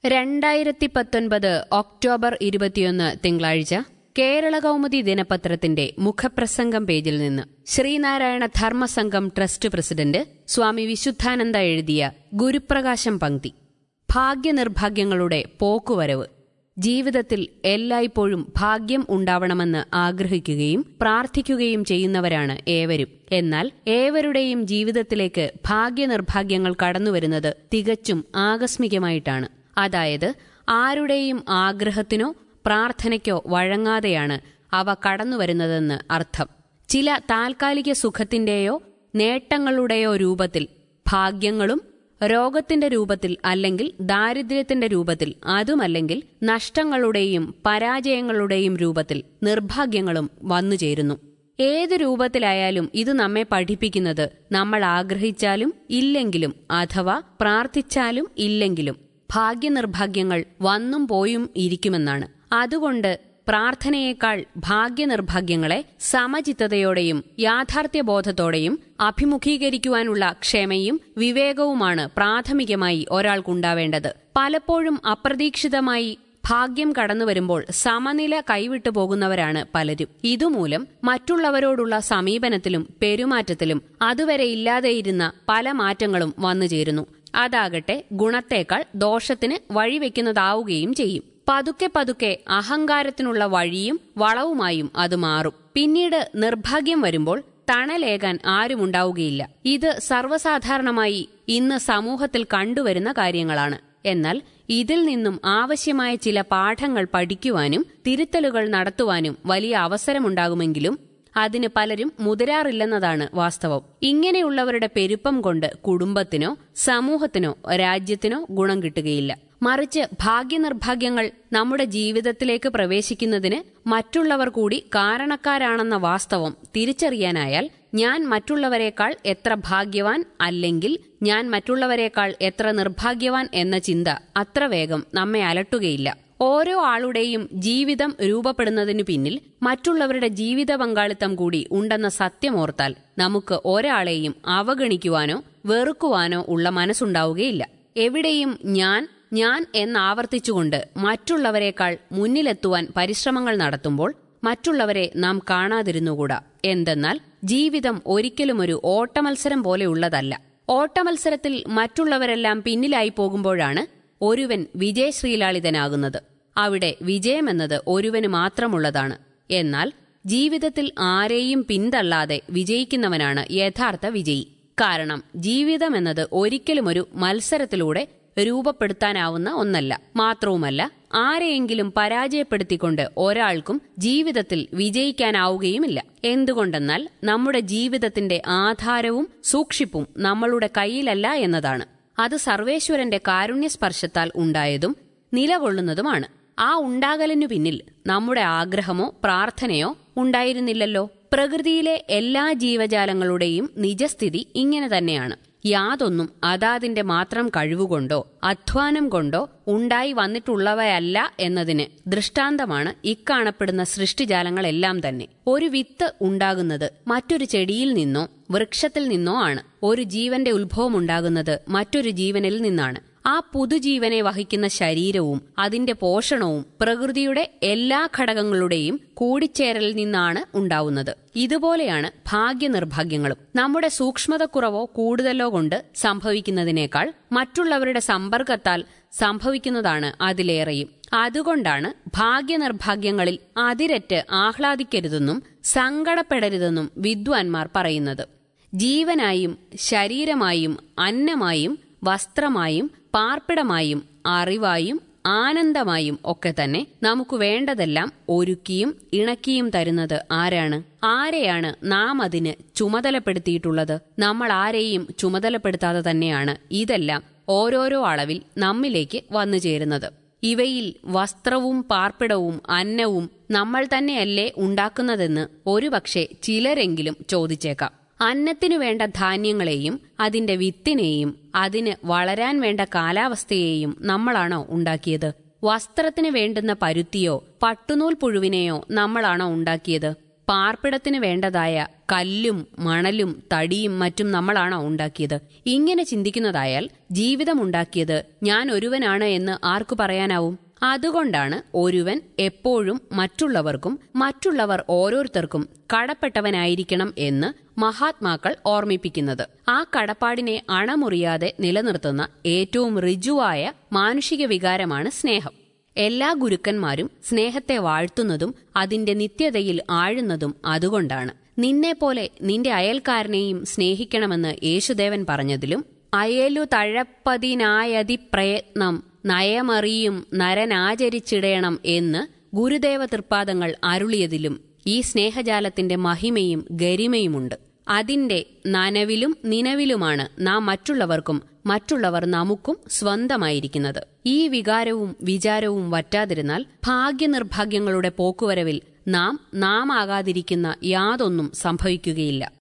രണ്ടായിരത്തി പത്തൊൻപത് ഒക്ടോബർ ഇരുപത്തിയൊന്ന് തിങ്കളാഴ്ച കേരള കൗമുദി ദിനപത്രത്തിന്റെ മുഖപ്രസംഗം പേജിൽ നിന്ന് ശ്രീനാരായണ ധർമ്മസംഘം ട്രസ്റ്റ് പ്രസിഡന്റ് സ്വാമി വിശുദ്ധാനന്ദ എഴുതിയ ഗുരുപ്രകാശം പങ്ക്തി ഭാഗ്യനിർഭാഗ്യങ്ങളുടെ പോക്കുവരവ് ജീവിതത്തിൽ എല്ലായ്പ്പോഴും ഭാഗ്യം ഉണ്ടാവണമെന്ന് ആഗ്രഹിക്കുകയും പ്രാർത്ഥിക്കുകയും ചെയ്യുന്നവരാണ് ഏവരും എന്നാൽ ഏവരുടെയും ജീവിതത്തിലേക്ക് ഭാഗ്യനിർഭാഗ്യങ്ങൾ കടന്നുവരുന്നത് തികച്ചും ആകസ്മികമായിട്ടാണ് അതായത് ആരുടെയും ആഗ്രഹത്തിനോ പ്രാർത്ഥനയ്ക്കോ വഴങ്ങാതെയാണ് അവ കടന്നുവരുന്നതെന്ന് അർത്ഥം ചില താൽക്കാലിക സുഖത്തിന്റെയോ നേട്ടങ്ങളുടെയോ രൂപത്തിൽ ഭാഗ്യങ്ങളും രോഗത്തിന്റെ രൂപത്തിൽ അല്ലെങ്കിൽ ദാരിദ്ര്യത്തിന്റെ രൂപത്തിൽ അതുമല്ലെങ്കിൽ നഷ്ടങ്ങളുടെയും പരാജയങ്ങളുടെയും രൂപത്തിൽ നിർഭാഗ്യങ്ങളും വന്നുചേരുന്നു ഏത് രൂപത്തിലായാലും ഇത് നമ്മെ പഠിപ്പിക്കുന്നത് നമ്മൾ ആഗ്രഹിച്ചാലും ഇല്ലെങ്കിലും അഥവാ പ്രാർത്ഥിച്ചാലും ഇല്ലെങ്കിലും ഭാഗ്യനിർഭാഗ്യങ്ങൾ വന്നും പോയും ഇരിക്കുമെന്നാണ് അതുകൊണ്ട് പ്രാർത്ഥനയേക്കാൾ ഭാഗ്യനിർഭാഗ്യങ്ങളെ സമചിത്തതയോടെയും യാഥാർത്ഥ്യബോധത്തോടെയും അഭിമുഖീകരിക്കുവാനുള്ള ക്ഷമയും വിവേകവുമാണ് പ്രാഥമികമായി ഒരാൾക്കുണ്ടാവേണ്ടത് പലപ്പോഴും അപ്രതീക്ഷിതമായി ഭാഗ്യം കടന്നു വരുമ്പോൾ സമനില കൈവിട്ടു പോകുന്നവരാണ് പലരും ഇതുമൂലം മറ്റുള്ളവരോടുള്ള സമീപനത്തിലും പെരുമാറ്റത്തിലും അതുവരെ ഇല്ലാതെയിരുന്ന പല മാറ്റങ്ങളും വന്നുചേരുന്നു അതാകട്ടെ ഗുണത്തേക്കാൾ ദോഷത്തിന് വഴിവെക്കുന്നതാവുകയും ചെയ്യും പതുക്കെ പതുക്കെ അഹങ്കാരത്തിനുള്ള വഴിയും വളവുമായും അത് മാറും പിന്നീട് നിർഭാഗ്യം വരുമ്പോൾ തണലേകാൻ ആരുമുണ്ടാവുകയില്ല ഇത് സർവ്വസാധാരണമായി ഇന്ന് സമൂഹത്തിൽ കണ്ടുവരുന്ന കാര്യങ്ങളാണ് എന്നാൽ ഇതിൽ നിന്നും ആവശ്യമായ ചില പാഠങ്ങൾ പഠിക്കുവാനും തിരുത്തലുകൾ നടത്തുവാനും വലിയ അവസരമുണ്ടാകുമെങ്കിലും അതിന് പലരും മുതിരാറില്ലെന്നതാണ് വാസ്തവം ഇങ്ങനെയുള്ളവരുടെ പെരുപ്പം കൊണ്ട് കുടുംബത്തിനോ സമൂഹത്തിനോ രാജ്യത്തിനോ ഗുണം കിട്ടുകയില്ല മറിച്ച് ഭാഗ്യനിർഭാഗ്യങ്ങൾ നമ്മുടെ ജീവിതത്തിലേക്ക് പ്രവേശിക്കുന്നതിന് മറ്റുള്ളവർ കൂടി കാരണക്കാരാണെന്ന വാസ്തവം തിരിച്ചറിയാനായാൽ ഞാൻ മറ്റുള്ളവരെക്കാൾ എത്ര ഭാഗ്യവാൻ അല്ലെങ്കിൽ ഞാൻ മറ്റുള്ളവരെക്കാൾ എത്ര നിർഭാഗ്യവാൻ എന്ന ചിന്ത അത്ര വേഗം നമ്മെ അലട്ടുകയില്ല ഓരോ ആളുടെയും ജീവിതം രൂപപ്പെടുന്നതിനു പിന്നിൽ മറ്റുള്ളവരുടെ ജീവിത പങ്കാളിത്തം കൂടി ഉണ്ടെന്ന സത്യമോർത്താൽ നമുക്ക് ഒരാളെയും അവഗണിക്കുവാനോ വെറുക്കുവാനോ ഉള്ള മനസ്സുണ്ടാവുകയില്ല എവിടെയും ഞാൻ ഞാൻ എന്നാവർത്തിച്ചുകൊണ്ട് മറ്റുള്ളവരെക്കാൾ മുന്നിലെത്തുവാൻ പരിശ്രമങ്ങൾ നടത്തുമ്പോൾ മറ്റുള്ളവരെ നാം കാണാതിരുന്നുകൂടാ എന്തെന്നാൽ ജീവിതം ഒരിക്കലും ഒരു ഓട്ടമത്സരം പോലെയുള്ളതല്ല ഓട്ടമത്സരത്തിൽ മറ്റുള്ളവരെല്ലാം പിന്നിലായി പോകുമ്പോഴാണ് ഒരുവൻ വിജയശ്രീലാളിതനാകുന്നത് അവിടെ വിജയമെന്നത് ഒരുവന് മാത്രമുള്ളതാണ് എന്നാൽ ജീവിതത്തിൽ ആരെയും പിന്തള്ളാതെ വിജയിക്കുന്നവനാണ് യഥാർത്ഥ വിജയി കാരണം ജീവിതമെന്നത് ഒരിക്കലും ഒരു മത്സരത്തിലൂടെ രൂപപ്പെടുത്താനാവുന്ന ഒന്നല്ല മാത്രവുമല്ല ആരെയെങ്കിലും പരാജയപ്പെടുത്തിക്കൊണ്ട് ഒരാൾക്കും ജീവിതത്തിൽ വിജയിക്കാനാവുകയുമില്ല എന്തുകൊണ്ടെന്നാൽ നമ്മുടെ ജീവിതത്തിന്റെ ആധാരവും സൂക്ഷിപ്പും നമ്മളുടെ കയ്യിലല്ല എന്നതാണ് അത് സർവേശ്വരന്റെ കാരുണ്യസ്പർശത്താൽ ഉണ്ടായതും നിലകൊള്ളുന്നതുമാണ് ആ ഉണ്ടാകലിനു പിന്നിൽ നമ്മുടെ ആഗ്രഹമോ പ്രാർത്ഥനയോ ഉണ്ടായിരുന്നില്ലല്ലോ പ്രകൃതിയിലെ എല്ലാ ജീവജാലങ്ങളുടെയും നിജസ്ഥിതി ഇങ്ങനെ തന്നെയാണ് യാതൊന്നും അതാതിന്റെ മാത്രം കഴിവുകൊണ്ടോ അധ്വാനം കൊണ്ടോ ഉണ്ടായി വന്നിട്ടുള്ളവയല്ല എന്നതിന് ദൃഷ്ടാന്തമാണ് ഇക്കാണപ്പെടുന്ന സൃഷ്ടിജാലങ്ങളെല്ലാം തന്നെ ഒരു വിത്ത് ഉണ്ടാകുന്നത് മറ്റൊരു ചെടിയിൽ നിന്നോ വൃക്ഷത്തിൽ നിന്നോ ആണ് ഒരു ജീവന്റെ ഉത്ഭവമുണ്ടാകുന്നത് മറ്റൊരു ജീവനിൽ നിന്നാണ് ആ പുതുജീവനെ വഹിക്കുന്ന ശരീരവും അതിന്റെ പോഷണവും പ്രകൃതിയുടെ എല്ലാ ഘടകങ്ങളുടെയും കൂടിച്ചേരലിൽ നിന്നാണ് ഉണ്ടാവുന്നത് ഇതുപോലെയാണ് ഭാഗ്യനിർഭാഗ്യങ്ങളും നമ്മുടെ സൂക്ഷ്മതക്കുറവോ കൂടുതലോ കൊണ്ട് സംഭവിക്കുന്നതിനേക്കാൾ മറ്റുള്ളവരുടെ സമ്പർക്കത്താൽ സംഭവിക്കുന്നതാണ് അതിലേറെയും അതുകൊണ്ടാണ് ഭാഗ്യനിർഭാഗ്യങ്ങളിൽ അതിരറ്റ് ആഹ്ലാദിക്കരുതെന്നും സങ്കടപ്പെടരുതെന്നും വിദ്വാൻമാർ പറയുന്നത് ജീവനായും ശരീരമായും അന്നമായും വസ്ത്രമായും പാർപ്പിടമായും അറിവായും ആനന്ദമായും ഒക്കെ തന്നെ നമുക്ക് വേണ്ടതെല്ലാം ഒരുക്കിയും ഇണക്കിയും തരുന്നത് ആരാണ് ആരെയാണ് നാം അതിന് ചുമതലപ്പെടുത്തിയിട്ടുള്ളത് നമ്മൾ ആരെയും ചുമതലപ്പെടുത്താതെ തന്നെയാണ് ഇതെല്ലാം ഓരോരോ അളവിൽ നമ്മിലേക്ക് വന്നു ചേരുന്നത് ഇവയിൽ വസ്ത്രവും പാർപ്പിടവും അന്നവും നമ്മൾ തന്നെയല്ലേ ഉണ്ടാക്കുന്നതെന്ന് ഒരുപക്ഷെ ചിലരെങ്കിലും ചോദിച്ചേക്കാം അന്നത്തിനു വേണ്ട ധാന്യങ്ങളെയും അതിന്റെ വിത്തിനെയും അതിന് വളരാൻ വേണ്ട കാലാവസ്ഥയെയും നമ്മളാണോ ഉണ്ടാക്കിയത് വസ്ത്രത്തിന് വേണ്ടുന്ന പരുത്തിയോ പട്ടുനൂൽ പുഴുവിനെയോ നമ്മളാണോ ഉണ്ടാക്കിയത് പാർപ്പിടത്തിന് വേണ്ടതായ കല്ലും മണലും തടിയും മറ്റും നമ്മളാണോ ഉണ്ടാക്കിയത് ഇങ്ങനെ ചിന്തിക്കുന്നതായാൽ ജീവിതമുണ്ടാക്കിയത് ഞാൻ ഒരുവനാണ് എന്ന് ആർക്കു പറയാനാവും അതുകൊണ്ടാണ് ഒരുവൻ എപ്പോഴും മറ്റുള്ളവർക്കും മറ്റുള്ളവർ ഓരോരുത്തർക്കും കടപ്പെട്ടവനായിരിക്കണം എന്ന് മഹാത്മാക്കൾ ഓർമ്മിപ്പിക്കുന്നത് ആ കടപ്പാടിനെ അണമുറിയാതെ നിലനിർത്തുന്ന ഏറ്റവും ഋജുവായ മാനുഷിക വികാരമാണ് സ്നേഹം എല്ലാ ഗുരുക്കന്മാരും സ്നേഹത്തെ വാഴ്ത്തുന്നതും അതിന്റെ നിത്യതയിൽ ആഴുന്നതും അതുകൊണ്ടാണ് നിന്നെപ്പോലെ നിന്റെ അയൽക്കാരനെയും സ്നേഹിക്കണമെന്ന് യേശുദേവൻ പറഞ്ഞതിലും അയലു തഴപ്പതിനായതി പ്രയത്നം നയമറിയും നരനാചരിച്ചിടയണം എന്ന് ഗുരുദേവ തൃപ്പാദങ്ങൾ അരുളിയതിലും ഈ സ്നേഹജാലത്തിന്റെ മഹിമയും ഗരിമയുമുണ്ട് അതിന്റെ നനവിലും നിലവിലുമാണ് നാം മറ്റുള്ളവർക്കും മറ്റുള്ളവർ നമുക്കും സ്വന്തമായിരിക്കുന്നത് ഈ വികാരവും വിചാരവും വറ്റാതിരുന്നാൽ ഭാഗ്യനിർഭാഗ്യങ്ങളുടെ പോക്കുവരവിൽ നാം നാം ആകാതിരിക്കുന്ന യാതൊന്നും സംഭവിക്കുകയില്ല